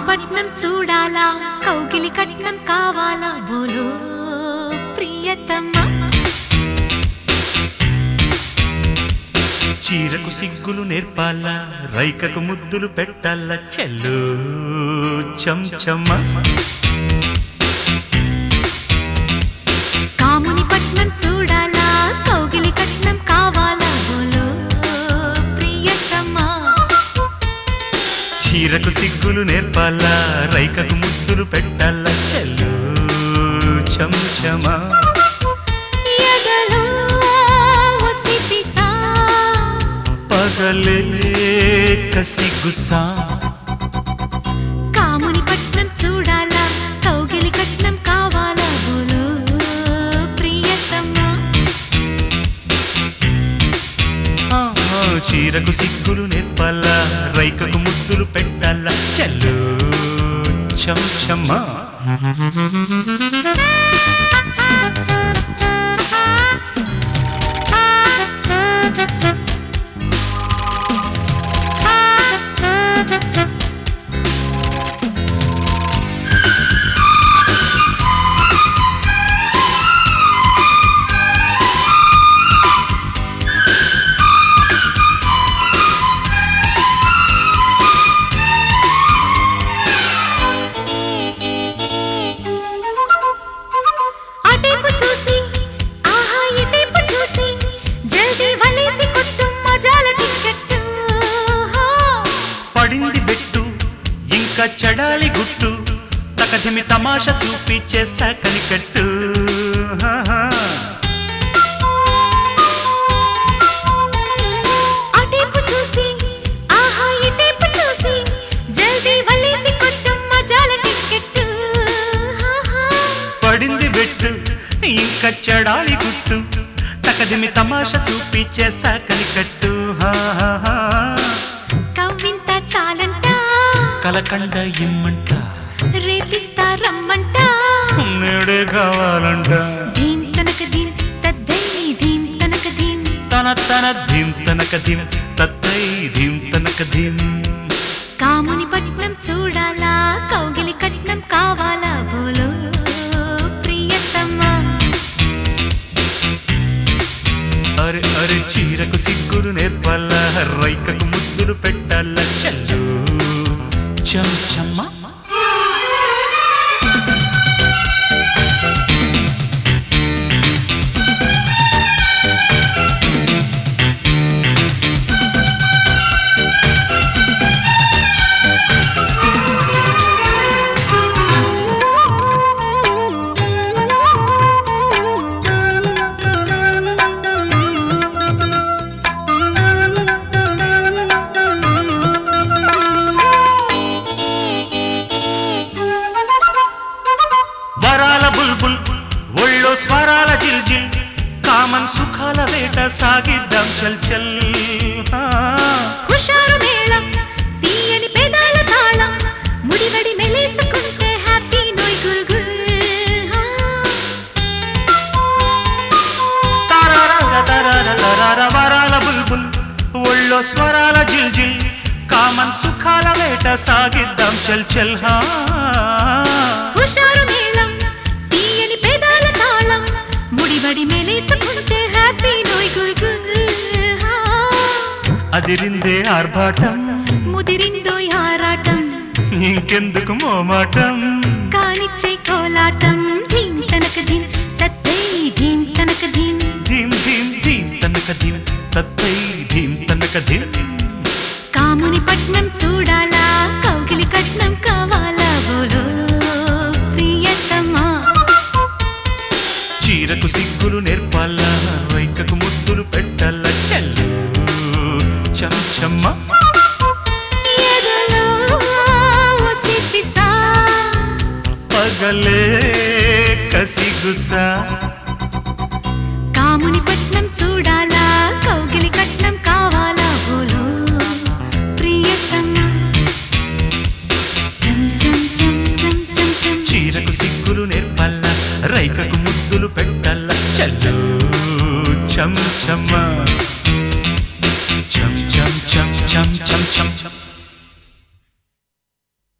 పట్నం చూడాలా కౌగిలి కట్నం కావాలా బోలో ప్రియతమ్మా చీరకు సిగ్గులు నేర్పాలా రైకకు ముద్దులు పెట్టాలా చెల్లు చంచమ్మ కాముని పట్నం చూడాలా కౌగిలి కట్నం కావాలా బోలో ప్రియతమ్మా చీరకు సిగ్గులు నేర్పాలా రైకకు ముద్దులు పెట్టాలా చెల్లు చంచమ ఎదలో ఒసిపిసా పగలే కసిగుసా కాముని పట్నం చూడాలా కౌగిలి కట్నం కావాలా బోలో ప్రియతమ్మా ఆహా, చీరకు సిగ్గులు నేర్పాలా రైకకు ముద్దులు పెట్టాలా చెల్లు చంచమ్మ అటేపు చూసి ఆహా ఇటేపు చూసి జల్దీ వలేసి కొట్టు మజాల టికెట్ హా. పడింది బెట్టు ఇంకా చెడాలి గుట్టు తకధిమి తమాషా చూపి చేస్తా కనికట్టు హాహా. అటేపు చూసి ఆహా ఇటేపు చూసి జల్దీ వలేసి కొట్టు మజాల టికెట్ హా, హా. పడింది బెట్టు ఇంకా చెడాలి గుట్టు తకధిమి తమాషా చూపి చేస్తా కనికట్టు హాహాహా. కవ్వింత చాలంట కలకండ ఇమ్మంట రేపిస్తా రమ్మంట నేడే కావాలంట ధీం తనక ధీం తద్దై ధీం తనక ధీం తన తన ధీం తనక ధీం తత్తై ధీం తనక ధీం కాముని పట్నం చూడాలా కౌగిలి కట్నం కావాలా బోలో ప్రియతమ్మా అరే అరే చీరకు సిగ్గులు నేర్పాల రైకకు ముద్దులు పెట్టాల చల్లు చంచమ్మ వరాల బుల్బుల్ ఒళ్ళో స్వరాల జిల్ జిల్ కామన్ సుఖాల వేట సాగిద్దాం చల్ చల్ ఆ. హుషారు మేళం తీయని పెదాల తాళం ముడివడి మెలేసుకుంటే హ్యాపీ నోయ్ గుల్ గుల్ హా. తరార తరార తరార వరాల బుల్బుల్ ఒళ్ళో స్వరాల జిల్ జిల్ కామన్ సుఖాల వేట సాగిద్దాం చల్ చల్ హా హుషారు మేళం తీయని పెదాల తాళం ముడివడి మెలేసుకుంటే హ్యాపీ నోయ్ గుల్ గుల్ హా. అదిరిందే ఆర్భాటం ముదిరిందో ఆరాటం ఇంకెందుకు మోమాటం కానిచ్చే కోలాటం ధీం తనక ధీం తత్తై ధీం తనక ధీం ధీం ధీం ధీం తనక ధీం తత్తై ధీం తనక ధీం కాముని పట్నం చూడాలా కౌగిలి కట్నం కావాలా బోలో ప్రియతమా చీరకు సిగ్గులు నేర్పాలా రైకకు ముద్దులు పెట్టాల చెల్లు చంచమ్మ ఎదలో ఒసిపిసా పగలే కసిగుసా కాముని పట్నం చూడాలా కౌగిలి కట్నం కావాలా బోలో ప్రియతమా చం చం చం చం చం చం చీరకు సిగ్గులు నేర్పాలా రైకకు ముద్దులు పెట్టాల చెల్లు చంచమ్మ చం చం చం చం చం చం